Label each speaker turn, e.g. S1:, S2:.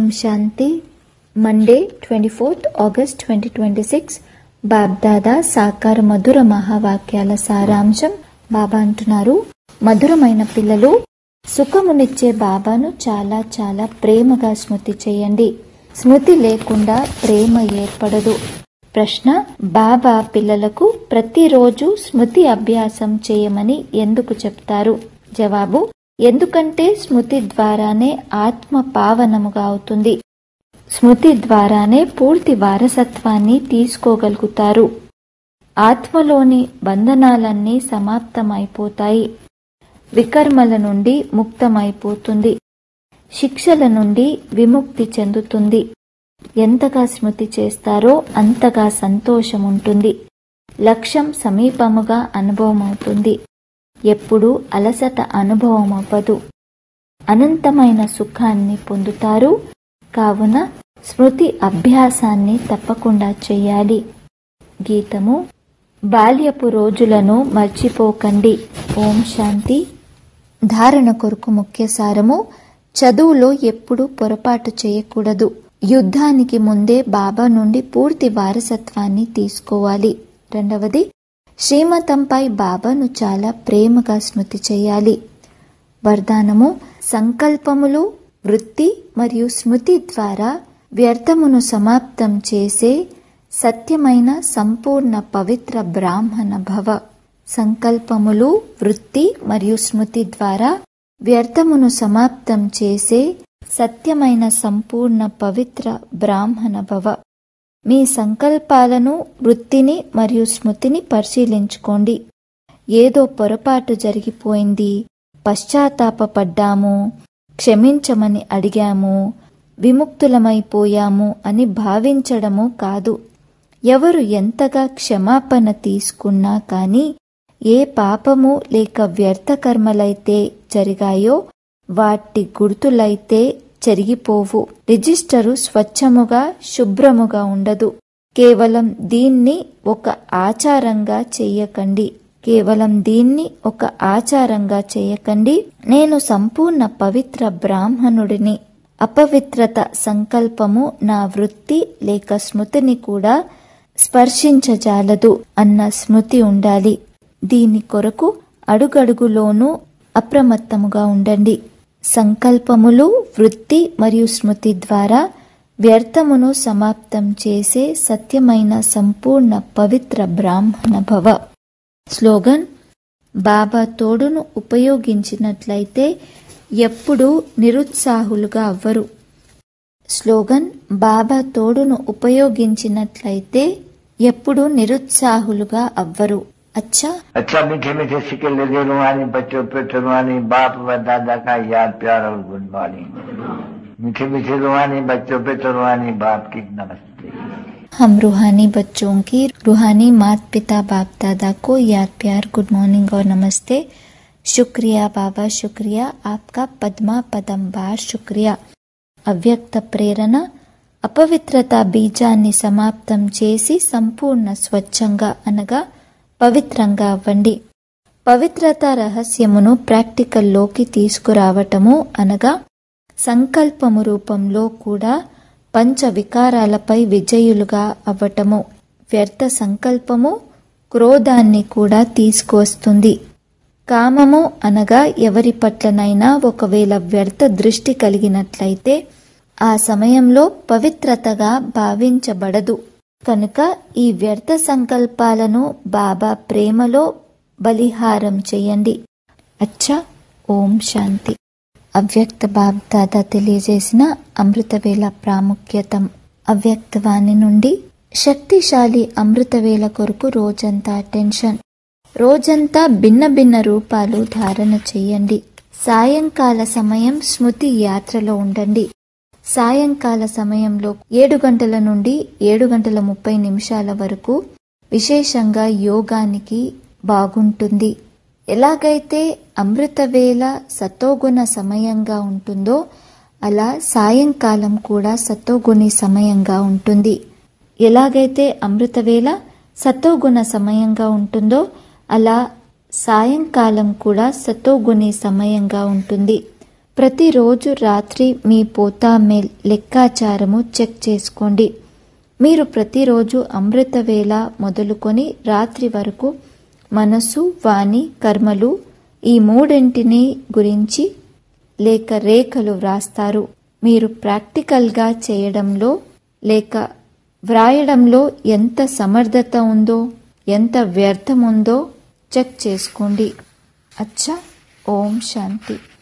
S1: శాంతి Monday twenty fourth August twenty twenty six BapDada సాకార మధుర మహావాక్యాల సారాంశం బాబా అంటున్నారు మధురమైన పిల్లలు సుఖమునిచ్చే బాబాను చాలా చాలా ప్రేమగా స్మృతి చేయండి స్మృతి లేకుండా ప్రేమ ఏర్పడదు ప్రశ్న బాబా పిల్లలకు ప్రతిరోజు స్మృతి అభ్యాసం చేయమని ఎందుకు చెప్తారు జవాబు ఎందుకంటే స్మృతి ద్వారానే ఆత్మ పావనముగా అవుతుంది స్మృతి ద్వారానే పూర్తి వారసత్వాన్ని తీసుకోగలుగుతారు ఆత్మలోని బంధనాలన్నీ సమాప్తమైపోతాయి వికర్మల నుండి ముక్తమైపోతుంది శిక్షల నుండి విముక్తి చెందుతుంది ఎంతగా స్మృతి చేస్తారో అంతగా సంతోషం ఉంటుంది లక్ష్యం సమీపముగా అనుభవమవుతుంది ఎప్పుడూ అలసట అనుభవం అవ్వదు అనంతమైన సుఖాన్ని పొందుతారు కావున స్మృతి అభ్యాసాన్ని తప్పకుండా చేయాలి గీతము బాల్యపు రోజులను మర్చిపోకండి ఓం శాంతి ధారణ కొరకు ముఖ్య సారము చదువులో ఎప్పుడూ పొరపాటు చేయకూడదు యుద్ధానికి ముందే బాబా నుండి పూర్తి వారసత్వాన్ని తీసుకోవాలి రెండవది శ్రీమతంపై బాబాను చాలా ప్రేమగా స్మృతి చేయాలి వరదానము సంకల్పములు వృత్తి మరియు స్మృతి ద్వారా వ్యర్థమును సమాప్తం చేసే సత్యమైన సంపూర్ణ పవిత్ర బ్రాహ్మణ భవ సంకల్పములు వృత్తి మరియు స్మృతి ద్వారా వ్యర్థమును సమాప్తం చేసే సత్యమైన సంపూర్ణ పవిత్ర బ్రాహ్మణ భవ మీ సంకల్పాలను వృత్తిని మరియు స్మృతిని పరిశీలించుకోండి ఏదో పొరపాటు జరిగిపోయింది పశ్చాత్తాపడ్డాము క్షమించమని అడిగాము విముక్తులమైపోయాము అని భావించడము కాదు ఎవరు ఎంతగా క్షమాపణ తీసుకున్నా కానీ ఏ పాపము లేక వ్యర్థ కర్మలైతే జరిగాయో వాటి గుర్తులైతే చెరిగిపోవు రిజిస్టరు స్వచ్ఛముగా శుభ్రముగా ఉండదు కేవలం దీన్ని ఒక ఆచారంగా చెయ్యకండి కేవలం దీన్ని ఒక ఆచారంగా చేయకండి నేను సంపూర్ణ పవిత్ర బ్రాహ్మణుడిని అపవిత్రత సంకల్పము నా వృత్తి లేక స్మృతిని కూడా స్పర్శించజాలదు అన్న స్మృతి ఉండాలి దీని కొరకు అడుగడుగులోనూ అప్రమత్తముగా ఉండండి సంకల్పములు వృత్తి మరియు స్మృతి ద్వారా వ్యర్థమును సమాప్తం చేసే సత్యమైన సంపూర్ణ పవిత్ర బ్రాహ్మణ భవ స్లోగన్ బాబా తోడును ఉపయోగించినట్లయితే ఎప్పుడూ నిరుత్సాహులుగా అవ్వరు స్లోగన్ బాబా తోడును ఉపయోగించినట్లయితే ఎప్పుడూ నిరుత్సాహులుగా అవ్వరు అచ్చా
S2: अच्छा मीठे मीठे सिक्के लगे रुहानी बच्चों पे रुहानी बाप व दादा का याद प्यार और गुड मॉर्निंग मीठे मीठे रुहानी बच्चों पे रुहानी बाप की नमस्ते
S1: हम रूहानी बच्चों की रूहानी माता पिता बाप दादा को याद प्यार गुड मॉर्निंग और नमस्ते शुक्रिया बाबा शुक्रिया आपका पद्मा पदम बार शुक्रिया అవ్యక్త ప్రేరణ అపవిత్రత బీజాన్ని సమాప్తం చేసి సంపూర్ణ స్వచ్ఛంగా అనగా పవిత్రంగా అవ్వండి పవిత్రత రహస్యమును ప్రాక్టికల్లోకి తీసుకురావటము అనగా సంకల్పము రూపంలో కూడా పంచ వికారాలపై విజయులుగా అవ్వటము వ్యర్థ సంకల్పము క్రోధాన్ని కూడా తీసుకువస్తుంది కామము అనగా ఎవరి పట్లనైనా ఒకవేళ వ్యర్థ దృష్టి కలిగినట్లయితే ఆ సమయంలో పవిత్రతగా భావించబడదు కనుక ఈ వ్యర్థ సంకల్పాలను బాబా ప్రేమలో బలిహారం చేయండి అచ్చా ఓం శాంతి అవ్యక్త బాబ్దాదా తెలియజేసిన అమృతవేళ ప్రాముఖ్యతం అవ్యక్తవాణి నుండి శక్తిశాలి అమృతవేళ కొరకు రోజంతా టెన్షన్ రోజంతా భిన్న భిన్న రూపాలు ధారణ చేయండి సాయంకాల సమయం స్మృతి యాత్రలో ఉండండి సాయంకాల సమయంలో ఏడు గంటల నుండి ఏడు గంటల ముప్పై నిమిషాల వరకు విశేషంగా యోగానికి బాగుంటుంది ఎలాగైతే అమృతవేళ సతోగుణ సమయంగా ఉంటుందో అలా సాయంకాలం కూడా సతోగుణి సమయంగా ఉంటుంది ఎలాగైతే అమృతవేళ సతోగుణ సమయంగా ఉంటుందో అలా సాయంకాలం కూడా సతోగుణి సమయంగా ఉంటుంది ప్రతిరోజు రాత్రి మీ పోతా మెయిల్ లెక్కాచారము చెక్ చేసుకోండి మీరు ప్రతిరోజు అమృతవేళ మొదలుకొని రాత్రి వరకు మనసు వాణి కర్మలు ఈ మూడింటిని గురించి లేక రేఖలు వ్రాస్తారు మీరు ప్రాక్టికల్గా చేయడంలో లేక వ్రాయడంలో ఎంత సమర్థత ఉందో ఎంత వ్యర్థం ఉందో చెక్ చేసుకోండి అచ్చా ఓం శాంతి